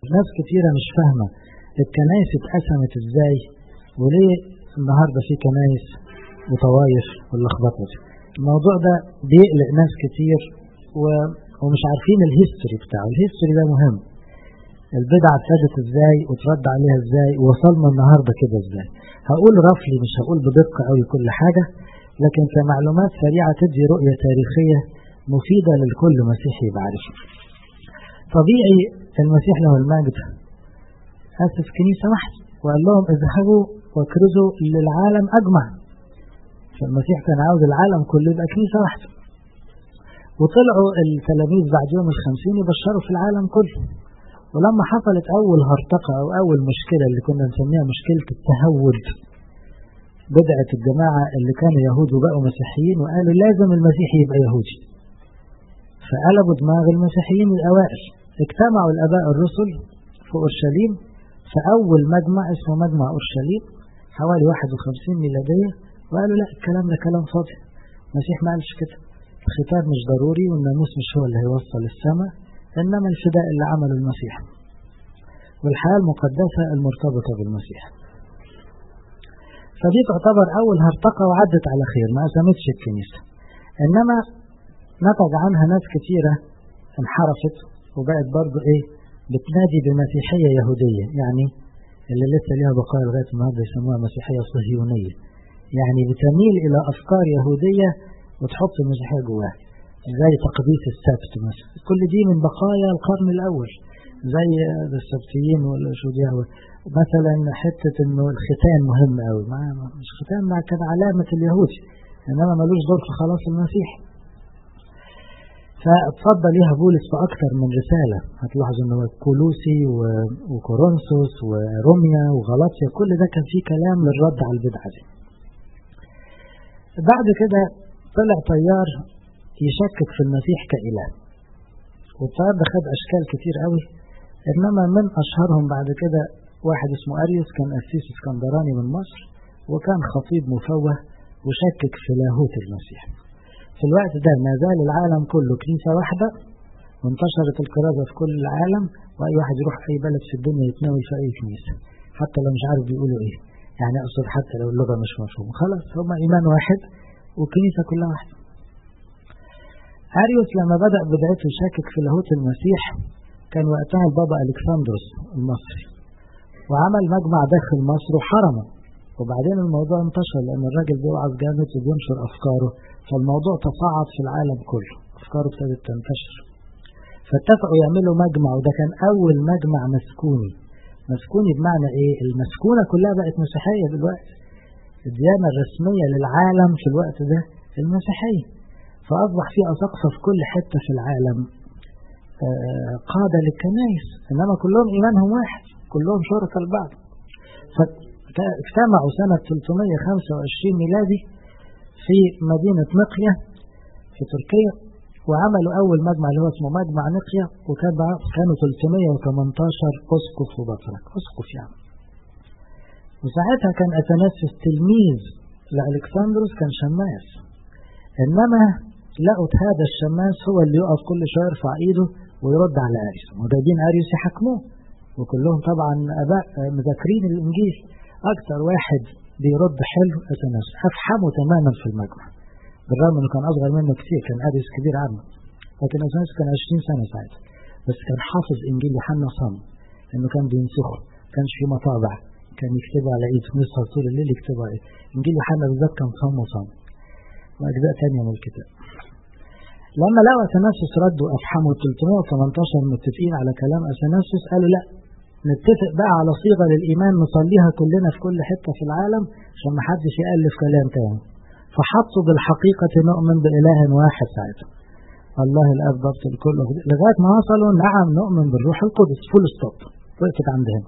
ناس كتيرة مش فاهمة الكنائس اتقسمت ازاي وليه النهاردة في كنائس وطوايف واللخبطة دي الموضوع ده بيقلق ناس كتير و... ومش عارفين الهيستوري بتاعه الهيستوري ده مهم البدعة ابتدت ازاي وترد عليها ازاي ووصلنا النهاردة كده ازاي هقول رفلي مش هقول بدقة قوي كل حاجة لكن كمعلومات سريعة تدي رؤية تاريخية مفيدة للكل مسيحي يبقى عارفها طبيعي المسيح له المجد أسس كنيسة واحدة وقال لهم اذهبوا واكرزوا للعالم أجمع فالمسيح كان عاوز العالم كله يبقى كنيسة واحدة وطلعوا التلاميذ بعد يوم الخمسين يبشروا في العالم كله ولما حصلت أول هرطقة أو أول مشكلة اللي كنا نسميها مشكلة التهود بدأت الجماعة اللي كانوا يهود وبقوا مسيحيين وقالوا لازم المسيح يبقى يهودي فقلبوا دماغ المسيحيين الأوائل اجتمعوا الآباء الرسل في أورشليم في أول مجمع اسمه مجمع أورشليم حوالي 51 ميلادية وقالوا لا الكلام ده كلام فاضي المسيح ما قالش كده الختان مش ضروري والناموس مش هو اللي هيوصل السماء إنما الفداء اللي عمله المسيح والحياة المقدسة المرتبطة بالمسيح فدي تعتبر أول هرطقة وعدت على خير ما أسمتش الكنيسة إنما نتج عنها ناس كثيرة انحرفت وبقت برضو إيه بتنادي بمسيحية يهودية يعني اللي لسه ليها بقايا لغاية النهارده يسموها مسيحية صهيونية يعني بتميل إلى أفكار يهودية وتحط المسيحية جواها زي تقديس السبت مثلا كل دي من بقايا القرن الأول زي السبتيين والشودية مثلا حتة انه الختان مهم قوي مش ختان مع كان علامة اليهود انما ملوش دور في خلاص المسيح فاتفضل ليها بولس في اكثر من رسالة هتلاحظوا انه كولوسي وكورنثوس وروميا وغلاطيا كل ده كان فيه كلام للرد على البدعة دي بعد كده طلع طيار يشكك في المسيح كإله والطيار ده خد أشكال كتير قوي إنما من أشهرهم بعد كده واحد اسمه أريوس كان أسيس اسكندراني من مصر وكان خطيب مفوه وشكك في لاهوت المسيح في الوقت ده ما زال العالم كله كنيسة واحدة وانتشرت الكرازة في كل العالم وأي واحد يروح أي بلد في الدنيا يتناول في أي كنيسة حتى لو مش عارف بيقولوا إيه يعني أقصد حتى لو اللغة مش مفهومة خلاص هما إيمان واحد والكنيسة كلها واحدة أريوس لما بدأ بدايته يشكك في لاهوت المسيح كان وقتها البابا ألكسندروس المصري وعمل مجمع داخل مصر وحرمه وبعدين الموضوع انتشر لأن الراجل بيوعظ جامد وبينشر أفكاره فالموضوع تصاعد في العالم كله أفكاره ابتدت تنتشر فاتفقوا يعملوا مجمع وده كان أول مجمع مسكوني مسكوني بمعنى إيه؟ المسكونة كلها بقت مسيحية دلوقتي الديانة الرسمية للعالم في الوقت ده المسيحية فأصبح في أساقفة في كل حتة في العالم قادة للكنائس إنما كلهم إيمانهم واحد كلهم شركاء لبعض فاجتمعوا سنة 325 ميلادي في مدينة نقية في تركيا وعملوا أول مجمع اللي هو اسمه مجمع نقية وكان كانوا 318 أسقف وبطرك أسقف يعني وساعتها كان أتنسس تلميذ لألكسندروس كان شماس إنما لقوا هذا الشماس هو اللي يقف كل شوية يرفع إيده ويرد على أريوس وجايبين أريوس يحاكموه وكلهم طبعا أباء مذاكرين الإنجيل أكثر واحد بيرد حلو أتناس أفحمه تماما في المجمع بالرغم إنه كان أصغر منه كتير كان أريوس كبير عنه لكن أتناس كان 20 سنة ساعتها بس كان حافظ إنجيل يوحنا صم إنه كان بينسخه كانش في مطابع كان يكتبه على إيده يسهر طول الليل يكتبه على إيده إنجيل يوحنا بالذات كان صم وصم وأجزاء تانية من الكتاب لما لقوا أثناسوس ردوا أفحموا 318 متفقين على كلام أثناسوس قالوا لا نتفق بقى على صيغة للإيمان نصليها كلنا في كل حتة في العالم عشان ما حدش يألف كلام تاني فحطوا بالحقيقة نؤمن بإله واحد ساعتها الله الأب ضبط الكل لغاية ما وصلوا نعم نؤمن بالروح القدس فول ستوب وقفت عند هنا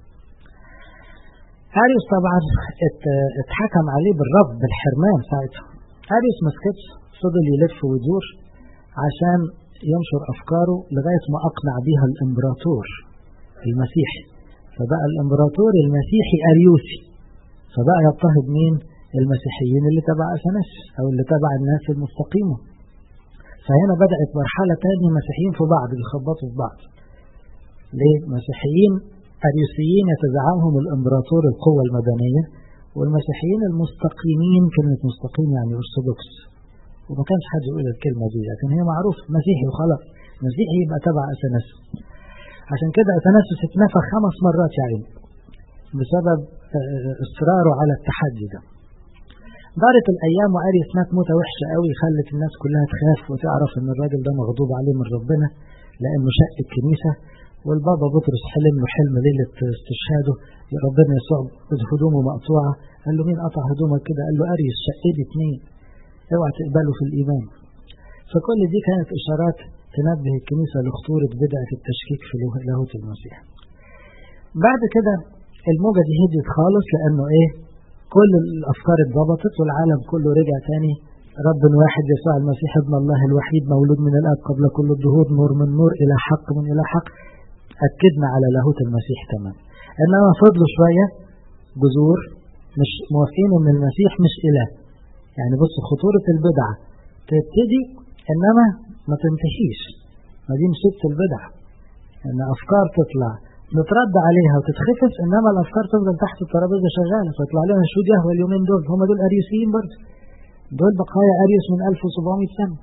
أريوس طبعا اتحكم عليه بالرفض بالحرمان ساعتها أريوس ما سكتش فضل يلف ويدور عشان ينشر أفكاره لغاية ما أقنع بها الإمبراطور المسيحي فبقى الإمبراطور المسيحي أريوسي فبقى يضطهد مين المسيحيين اللي تبع أثناس أو اللي تبع الناس المستقيمة فهنا بدأت مرحلة تانية مسيحيين في بعض بيخبطوا في بعض ليه؟ مسيحيين أريوسيين يتزعمهم الإمبراطور القوة المدنية والمسيحيين المستقيمين كلمة مستقيم يعني أرثوذكس وما كانش حد يقول الكلمة دي لكن هي معروف مسيحي وخلاص مسيحي يبقى تبع أثناسوس عشان كده أثناسوس اتنفى خمس مرات يعني بسبب اصراره على التحدي ده دارت الايام واريس مات موته وحشه قوي خلت الناس كلها تخاف وتعرف ان الراجل ده مغضوب عليه من ربنا لانه شق الكنيسه والبابا بطرس حلم له حلم ليله استشهاده يا ربنا يسوع هدومه مقطوعه قال له مين قطع هدومك كده؟ قال له اريس شقيت اتنين اوعى تقبله في الايمان فكل دي كانت اشارات تنبه الكنيسه لخطوره بدعه التشكيك في لاهوت المسيح. بعد كده الموجة دي هديت خالص لأنه إيه كل الأفكار اتضبطت والعالم كله رجع تاني رب واحد يسوع المسيح ابن الله الوحيد مولود من الآب قبل كل الدهور نور من نور إلى حق من إلى حق أكدنا على لاهوت المسيح تمام إنما فضلوا شوية جذور مش موافقين إن المسيح مش إله يعني بص خطورة البدعة تبتدي إنما ما تنتهيش ما دي مصيبة البدعة إن أفكار تطلع نترد عليها وتتخفف انما الافكار تفضل تحت الترابيزه شغاله فيطلع لنا شهود يهوى اليومين دول هم دول اريوسيين برضه دول بقايا اريوس من 1700 سنه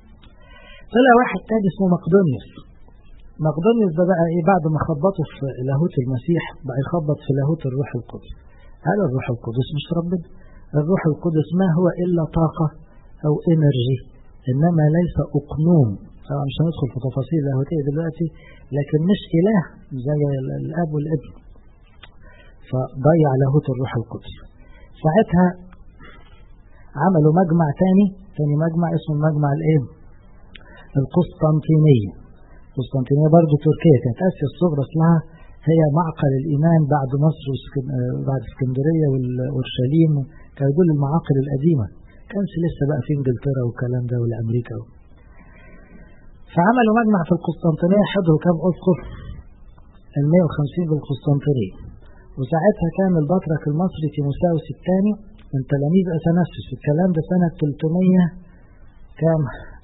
طلع واحد تاني اسمه مقدونيوس مقدونيوس ده بقى ايه بعد ما خبطوا في لاهوت المسيح بقى يخبط في لاهوت الروح القدس قال الروح القدس مش ربنا الروح القدس ما هو الا طاقه او انرجي انما ليس اقنوم طبعا مش هندخل في تفاصيل لاهوتيه دلوقتي لكن مش اله زي الاب والابن فضيع لاهوت الروح القدس ساعتها عملوا مجمع تاني تاني مجمع اسمه المجمع الايه القسطنطينية القسطنطينية برضه تركيا كانت اسيا الصغرى اصلها هي معقل الايمان بعد مصر بعد اسكندريه واورشليم كانوا دول المعاقل القديمه كانش لسه بقى في انجلترا والكلام ده والامريكا فعملوا مجمع في القسطنطينية حضروا كام أسقف ال 150 بالقسطنطينية وساعتها كان البطرك المصري تيموساوس الثاني من تلاميذ أثناسوس الكلام ده سنة 300 كام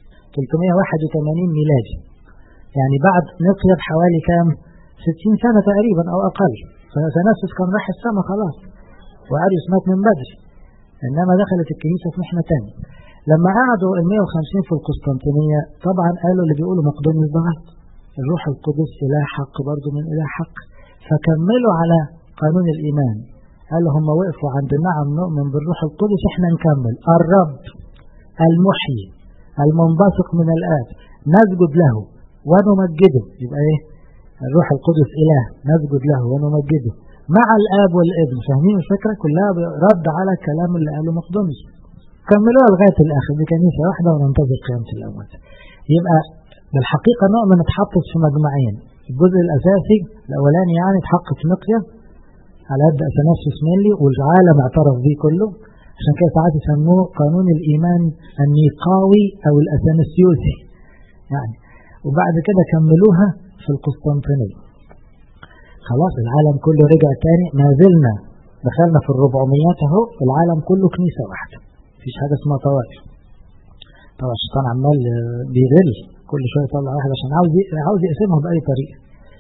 381 ميلادي يعني بعد نقيا بحوالي كام 60 سنة تقريبا أو أقل فأثناسوس كان راح السما خلاص وأريوس مات من بدري إنما دخلت الكنيسة في محنة تانية لما قعدوا ال 150 في القسطنطينية طبعا قالوا اللي بيقولوا مقدونيوس ده غلط الروح القدس إله حق برضه من إله حق فكملوا على قانون الإيمان قالوا هم وقفوا عند نعم نؤمن بالروح القدس احنا نكمل الرب المحيي المنبثق من الآب نسجد له ونمجده يبقى ايه الروح القدس إله نسجد له ونمجده مع الآب والابن فاهمين الفكرة كلها رد على الكلام اللي قاله مقدونيوس كملوها لغاية الآخر دي كنيسة واحدة وننتظر قيامة الأموات يبقى بالحقيقة نؤمن اتحطت في مجمعين الجزء الأساسي الأولاني يعني اتحقق في نقية على قد أثناسيوس ميلي والعالم اعترف بيه كله عشان كده ساعات يسموه قانون الإيمان النيقاوي أو الأثناسيوسي يعني وبعد كده كملوها في القسطنطينية خلاص العالم كله رجع تاني ما زلنا دخلنا في الربعميات اهو العالم كله كنيسة واحدة مفيش حاجة اسمها طوائف طبعا الشيطان عمال بيغل كل شوية يطلع واحد عشان عاوز عاوز يقسمهم بأي طريقة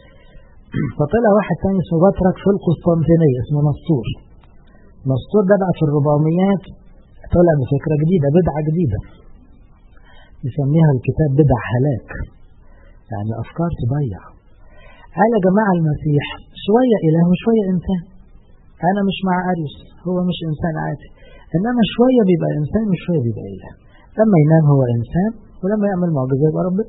فطلع واحد تاني اسمه بطرك في القسطنطينية اسمه نسطور نسطور ده بقى في الربعميات طلع بفكرة جديدة بدعة جديدة يسميها الكتاب بدع هلاك يعني أفكار تضيع قال يا جماعة المسيح شوية إله وشوية إنسان أنا مش مع أريوس هو مش إنسان عادي إنما شوية بيبقى إنسان وشوية بيبقى إله لما ينام هو إنسان ولما يعمل معجزة يبقى ربنا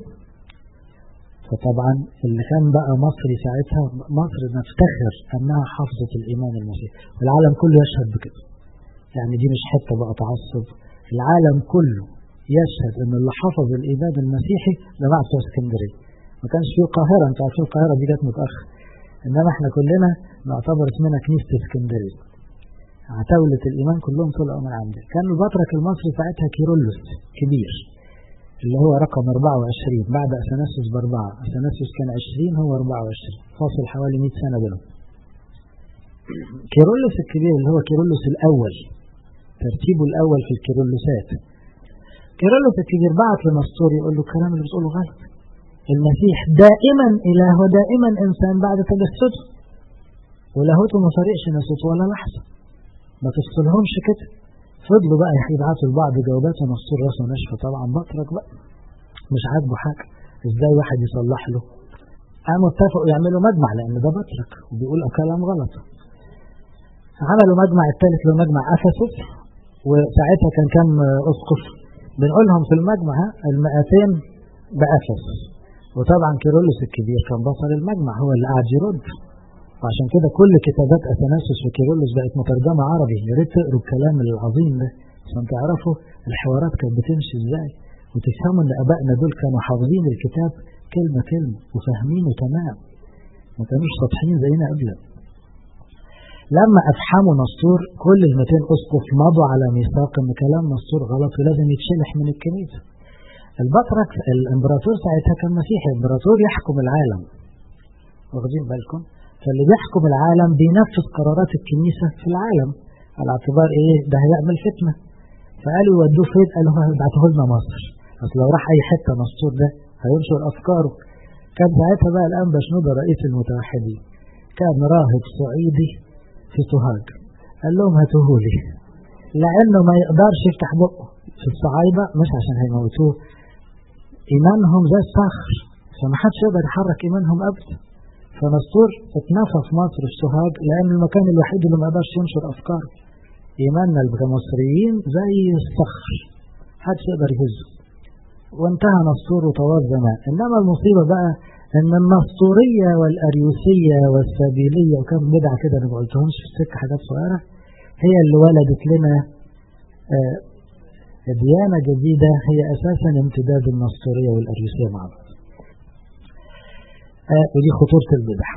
فطبعا اللي كان بقى مصري ساعتها مصر نفتخر أنها حافظة الإيمان المسيحي والعالم كله يشهد بكده يعني دي مش حتة بقى تعصب العالم كله يشهد أن اللي حفظ الإيمان المسيحي جماعة بتوع اسكندرية ما كانش في القاهرة انتوا عارفين القاهرة دي جت متأخر إنما احنا كلنا نعتبر اسمنا كنيسة اسكندرية عتاولة الإيمان كلهم طلعوا من عندنا كان البطرك المصري ساعتها كيرلس كبير اللي هو رقم 24 بعد أثناسيوس بأربعة أثناسيوس كان 20 هو 24 فاصل حوالي 100 سنة بينهم كيرلس الكبير اللي هو كيرلس الأول ترتيبه الأول في الكيرلسات كيرلس الكبير بعت لنسطور يقول له الكلام اللي بتقوله غلط المسيح دائما إله ودائما إنسان بعد تجسده ولاهوته ما فرقش نسوته ولا لحظة ما تفصلهمش كده فضلوا بقى يبعتوا لبعض جوابات ونصور راسه ناشفة طبعا بطرك بقى مش عاجبه حاجة ازاي واحد يصلح له قاموا اتفقوا يعملوا مجمع لان ده بطرك وبيقول كلام غلط عملوا مجمع الثالث له مجمع افسس وساعتها كان كام اسقف بنقول لهم في المجمع المئتين بافسس وطبعا كيرلس الكبير كان بصر المجمع هو اللي قاعد يرد وعشان كده كل كتابات اثناسوس وكيرلس بقت مترجمه عربي يا ريت تقروا الكلام العظيم ده عشان تعرفوا الحوارات كانت بتمشي ازاي وتفهموا ان ابائنا دول كانوا حافظين الكتاب كلمه كلمه وفاهمينه تمام ما كانوش سطحيين زينا قبل لما افحموا نسطور كل ال 200 اسقف مضوا على ميثاق ان كلام نسطور غلط ولازم يتشلح من الكنيسه البطرك الامبراطور ساعتها كان مسيحي الامبراطور يحكم العالم واخدين بالكم فاللي بيحكم العالم بينفذ قرارات الكنيسه في العالم على اعتبار ايه ده هيعمل فتنه فقالوا يودوه فين قالوا هيبعتوه لنا مصر اصل لو راح اي حته نسطور ده هينشر افكاره كان ساعتها بقى الانبا شنودة رئيس المتوحدين كان راهب صعيدي في سوهاج قال لهم هاتوهولي لانه ما يقدرش يفتح بقه في الصعايده مش عشان هيموتوه ايمانهم زي الصخر فما حدش يقدر يحرك ايمانهم ابدا فنسطور اتنفى في مصر في سوهاج لان المكان الوحيد اللي ما يقدرش ينشر افكاره ايماننا كمصريين زي الصخر محدش يقدر يهزه وانتهى نسطور وطوال زمان انما المصيبه بقى ان النسطوريه والاريوسيه والسبيليه وكم بدعه كده انا ما قلتهمش في السكه حاجات صغيره هي اللي ولدت لنا آه ديانه جديده هي اساسا امتداد النسطوريه والاريوسيه مع بعض. آه ودي خطوره البدع.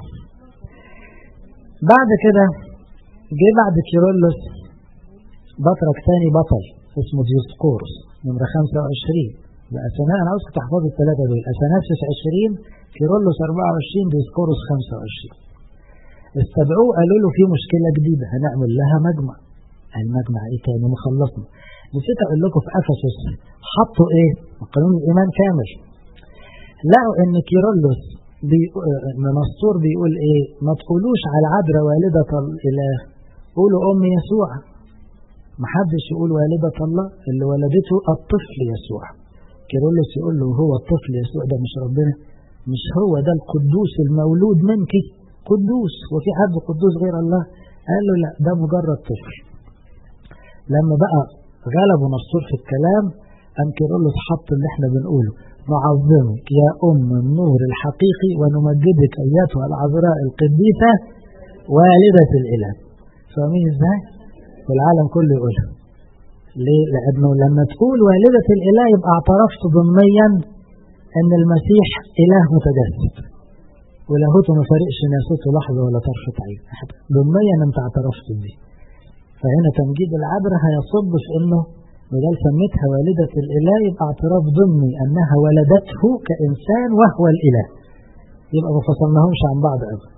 بعد كده جه بعد كيرلس بطرك ثاني بطل اسمه ديوسقورس نمرة 25 الأسناء أنا عاوزك تحفظوا الثلاثة دول أثناسيوس 20 كيرلس 24 ديوسقورس 25 استدعوه قالوا له في مشكلة جديدة هنعمل لها مجمع المجمع ايه تاني مخلصنا نسيت اقول لكم في افسس حطوا ايه قانون الايمان كامل لقوا ان كيرلس بي... منصور بيقول ايه ما تقولوش على عذراء والدة الاله قولوا ام يسوع محدش يقول والدة الله اللي ولدته الطفل يسوع كيرلس يقول له هو الطفل يسوع ده مش ربنا مش هو ده القدوس المولود منك قدوس وفي حد قدوس غير الله قال له لا ده مجرد طفل لما بقى غلبوا نصور في الكلام قام كيرلس حط اللي احنا بنقوله نعظمك يا أم النور الحقيقي ونمجدك أيتها العذراء القديسة والدة الإله فاهمين ازاي؟ والعالم كله يقولها ليه؟ لأنه لما تقول والدة الإله يبقى اعترفت ضمنيا أن المسيح إله متجسد ولاهوته ما فارقش ناسوته لحظة ولا طرفة عين ضمنيا أنت اعترفت بيه فهنا تمجيد العبرة هيصب في أنه بدل سميتها والدة الإله يبقى اعتراف ضمني أنها ولدته كإنسان وهو الإله يبقى ما فصلناهمش عن بعض أبدا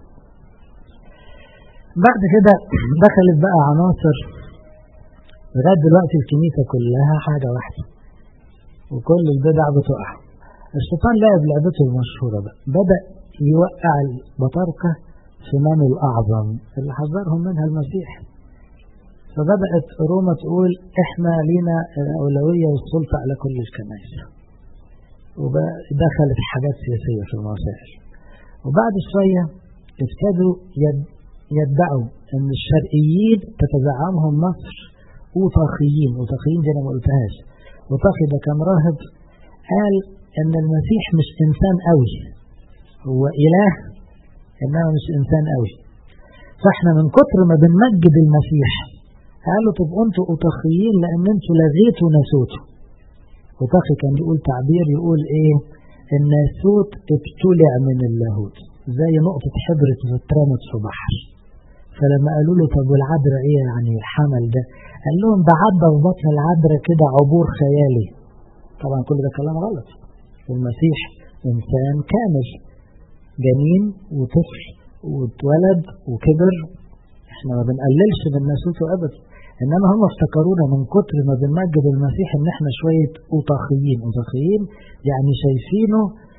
بعد كده دخلت بقى عناصر لغاية دلوقتي الكنيسة كلها حاجة واحدة وكل البدع بتقع الشيطان لعب لعبته المشهورة بقى بدأ يوقع البطاركة في من الأعظم اللي حذرهم منها المسيح فبدأت روما تقول احنا لينا الأولوية والسلطة على كل الكنائس ودخلت حاجات سياسية في المسائل وبعد شوية ابتدوا يدعوا ان الشرقيين تتزعمهم مصر اوطاخيين اوطاخيين دي انا ما قلتهاش اوطاخي ده كان راهب قال ان المسيح مش انسان قوي هو اله انما مش انسان قوي فاحنا من كتر ما بنمجد المسيح قالوا طب انتوا اوطاخيين لان انتوا لغيتوا ناسوته اوطاخي كان يقول تعبير يقول ايه الناسوت ابتلع من اللاهوت زي نقطة حبرة اترمت في بحر فلما قالوا له طب والعذراء ايه يعني الحمل ده قال لهم ده عدى في بطن العذراء كده عبور خيالي طبعا كل ده كلام غلط المسيح انسان كامل جنين وطفل واتولد وكبر احنا ما بنقللش من ناسوته ابدا انما هم افتكرونا من كتر ما بنمجد المسيح ان احنا شويه اوطاخيين اوطاخيين يعني شايفينه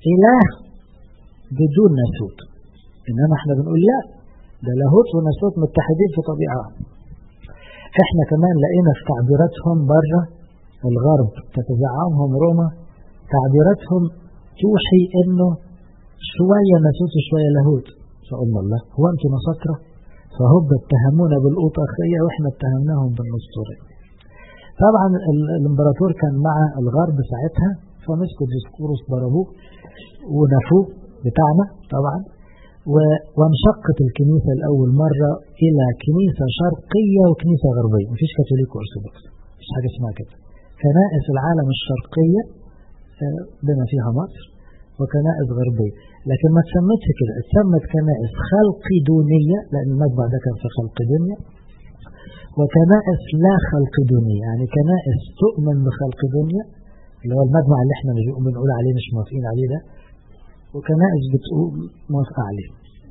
إله بدون ناسوت إنما احنا بنقول لا ده لاهوت وناسوت متحدين في طبيعة احنا كمان لقينا في تعبيراتهم بره الغرب تتزعمهم روما تعبيراتهم توحي انه شوية ناسوت وشوية لاهوت فقلنا الله هو انتوا نصارى فهم اتهمونا بالأوطاخية واحنا اتهمناهم بالنسطورية طبعا الامبراطور كان مع الغرب ساعتها فمسكوا ديسكوروس ضربوه ونفوه بتاعنا طبعا وانشقت الكنيسة لأول مرة إلى كنيسة شرقية وكنيسة غربية مفيش كاثوليك وأرثوذكس مفيش حاجة اسمها كده كنائس العالم الشرقية بما فيها مصر وكنائس غربية لكن ما تسمتش كده اتسمت كنائس خلقدونية لأن المتبع ده كان في خلقدونيا وكنائس لا خلقدونية يعني كنائس تؤمن بخلقدونيا اللي هو المجمع اللي احنا بنقول عليه مش موافقين عليه ده وكنائس بتقول موافقة عليه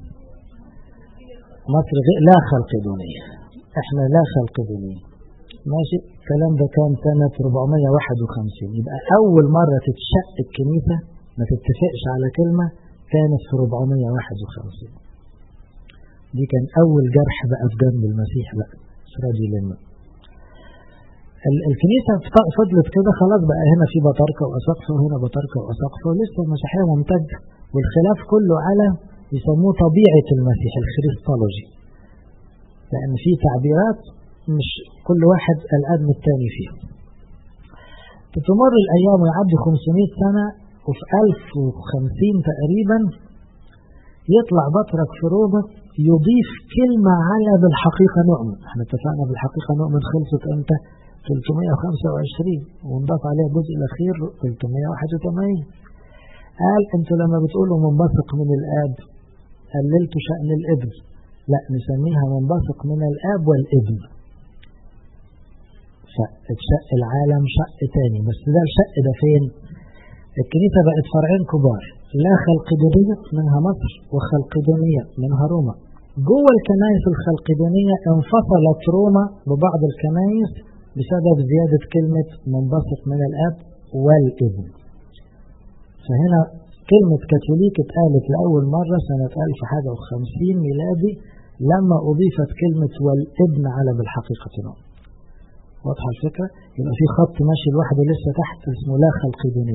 مصر لا خلقدونية احنا لا خلقدونية ماشي الكلام ده كان سنة 451 يبقى أول مرة تتشق الكنيسة ما تتفقش على كلمة كانت في 451 دي كان أول جرح بقى في جنب المسيح بقى راجل لما الكنيسة فضلت كده خلاص بقى هنا في بطاركة وأساقفة وهنا بطاركة وأساقفة ولسه المسيحية ممتدة والخلاف كله على يسموه طبيعة المسيح الخريستولوجي لأن في تعبيرات مش كل واحد الآن الثاني فيها تتمر الأيام ويعدي 500 سنة وفي 1050 تقريبا يطلع بطرك في روما يضيف كلمة على بالحقيقة نؤمن احنا اتفقنا بالحقيقة نؤمن خلصت امتى 325 ونضاف عليها الجزء الأخير 381 قال انتوا لما بتقولوا منبثق من الآب قللتوا شأن الابن لا نسميها منبثق من الآب والابن فاتشق العالم شق تاني بس ده الشق ده فين الكنيسة بقت فرعين كبار لا خلقدونية منها مصر وخلقدونية منها روما جوه الكنائس الخلقدونية انفصلت روما ببعض الكنائس بسبب زيادة كلمة منبثق من الأب والابن فهنا كلمة كاثوليك اتقالت لأول مرة سنة 1050 ميلادي لما أضيفت كلمة والابن على بالحقيقة نوم واضحة الفكرة؟ يبقى في خط ماشي لوحده لسه تحت اسمه لا خلقدوني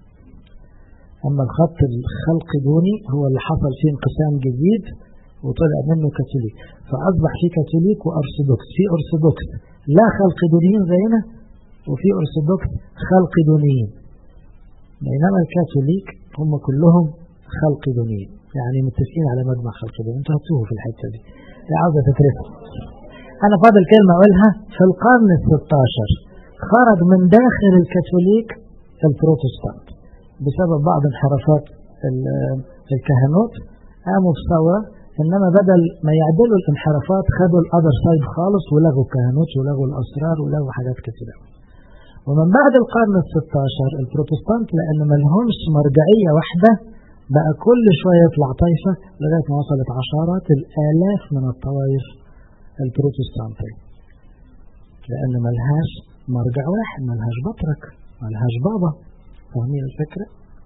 أما الخط الخلقدوني هو اللي حصل فيه انقسام جديد وطلع منه كاثوليك فأصبح في كاثوليك وأرثوذكس في أرثوذكس لا خلقدونيين زينا وفي أرثوذكس خلقدونيين بينما الكاثوليك هم كلهم خلقدونيين يعني متفقين على مجمع خلقدوني انتوا هتوه في الحتة دي دي عاوزة تترسم أنا فاضل كلمة أقولها في القرن الستاشر خرج من داخل الكاثوليك البروتستانت بسبب بعض انحرافات الكهنوت قاموا بثورة إنما بدل ما يعدلوا الانحرافات خدوا الأذر سايد خالص ولغوا الكهنوت ولغوا الأسرار ولغوا حاجات كتيرة ومن بعد القرن الستاشر البروتستانت لأن ما لهمش مرجعية واحدة بقى كل شوية يطلع طائفة لغاية ما وصلت عشرات الآلاف من الطوائف البروتستانتية لأن ملهاش مرجع واحد ملهاش بطرك ملهاش بابا فاهمين الفكرة؟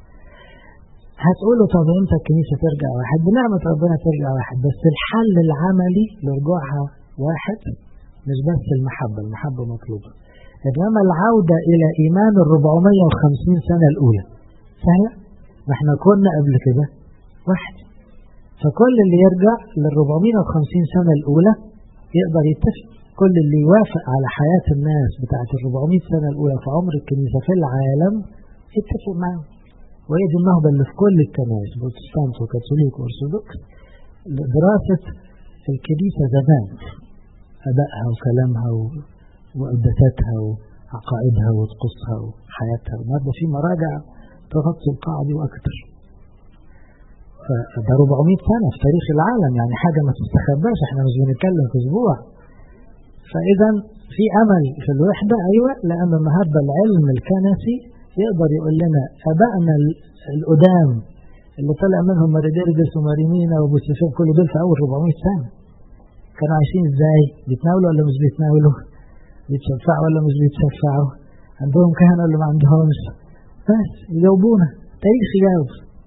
هتقولوا طب امتى الكنيسة ترجع واحد بنعمة ربنا ترجع واحد بس الحل العملي لرجوعها واحد مش بس المحبة المحبة مطلوبة إنما العودة إلى إيمان ال 450 سنة الأولى سهلة ما احنا كنا قبل كده واحد فكل اللي يرجع لل 450 سنة الأولى يقدر يتفق كل اللي يوافق على حياة الناس بتاعت ال 400 سنة الأولى في عمر الكنيسة في العالم يتفق معهم وهي دي النهضة اللي في كل الكنائس بروتستانت وكاثوليك وأرثوذكس دراسة الكنيسة زمان أدائها وكلامها وقدساتها وعقائدها وطقوسها وحياتها النهارده في مراجع تغطي القاعة دي وأكثر فده 400 سنة في تاريخ العالم يعني حاجة ما تستخباش احنا مش بنتكلم في أسبوع فإذا في أمل في الوحدة أيوة لأن النهارده العلم الكنسي يقدر يقول لنا أبائنا القدام اللي طلع منهم ماريديرجس وماريمينا وبوسيفين كل دول في أول 400 سنة كانوا عايشين ازاي؟ بيتناولوا ولا مش بيتناولوا؟ بيتشفعوا ولا مش بيتشفعوا؟ عندهم كهنة ولا ما عندهمش؟ بس يجاوبونا تاريخ يجاوب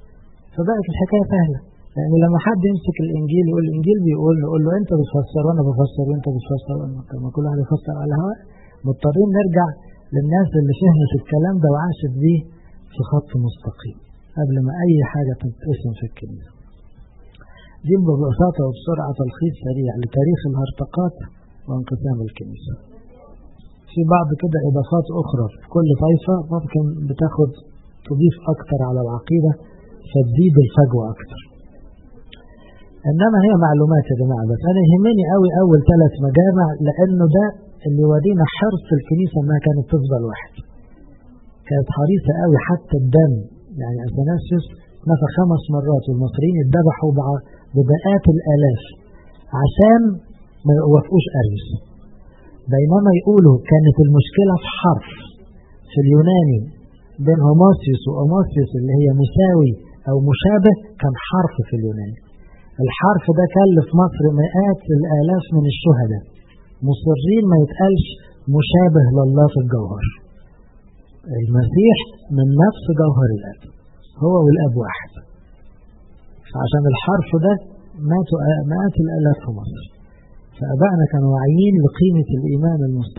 فبقت الحكاية سهلة لأن لما حد يمسك الإنجيل يقول الإنجيل بيقول يقول له أنت بتفسر وأنا بفسر وأنت بتفسر لما كل واحد يفسر على هواء مضطرين نرجع للناس اللي فهمت الكلام ده وعاشت بيه في خط مستقيم قبل ما أي حاجة تتقسم في الكنيسة دي ببساطة وبسرعة تلخيص سريع لتاريخ الهرطقات وانقسام الكنيسة في بعض كده إضافات أخرى في كل طائفة ممكن بتاخد تضيف أكتر على العقيدة فتزيد الفجوة أكتر إنما هي معلومات يا جماعة بس أنا يهمني قوي أول ثلاث مجامع لأنه ده اللي يورينا حرص الكنيسة إنها كانت تفضل واحد كانت حريصة قوي حتى الدم يعني أثناسيوس نفى خمس مرات والمصريين اتذبحوا بمئات الآلاف عشان ما يوافقوش أريوس بينما يقولوا كانت المشكلة في حرف في اليوناني بين هوموسيوس وأوموسيوس اللي هي مساوي أو مشابه كان حرف في اليوناني الحرف ده كلف مصر مئات الآلاف من الشهداء مصرين ما يتقالش مشابه لله في الجوهر المسيح من نفس جوهر الأب هو والأب واحد فعشان الحرف ده ماتوا مئات الآلاف في مصر فأبائنا كانوا واعيين لقيمة الإيمان المستقيم